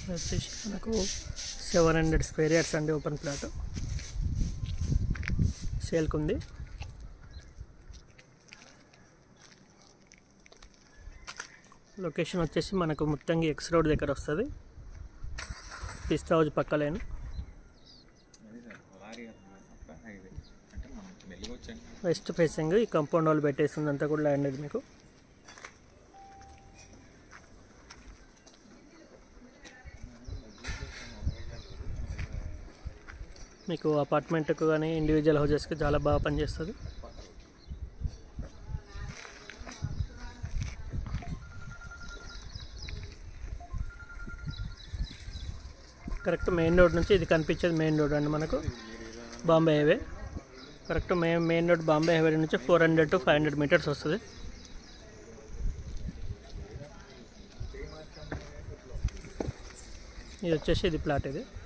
ఇది వచ్చేసి మనకు సెవెన్ హండ్రెడ్ స్క్వేర్ యార్డ్స్ అండి ఓపెన్ ప్లాట్ సేల్కి ఉంది లొకేషన్ వచ్చేసి మనకు ముత్తంగి ఎక్స్ రోడ్ దగ్గర వస్తుంది పిస్తా హౌస్ పక్క లేను అదే సార్ లారీ అట్లా హైవే అంటే మనం మెల్లిగా వచ్చాను వెస్ట్ ఫేసింగ్ ఈ కంపౌండ్ వాల్ పెట్టేసింది అంతా కూడా ల్యాండ్ ఇది మీకు మీకు అపార్ట్మెంట్కు కానీ ఇండివిజువల్ హౌజెస్కి చాలా బాగా పనిచేస్తుంది కరెక్ట్ మెయిన్ రోడ్ నుంచి ఇది కనిపించేది మెయిన్ రోడ్ అండి మనకు Bombay highway correct main main road Bombay highway నుంచి four hundred to five hundred metres వస్తుంది ఇది వచ్చేసి ఇది ప్లాట్ ఇది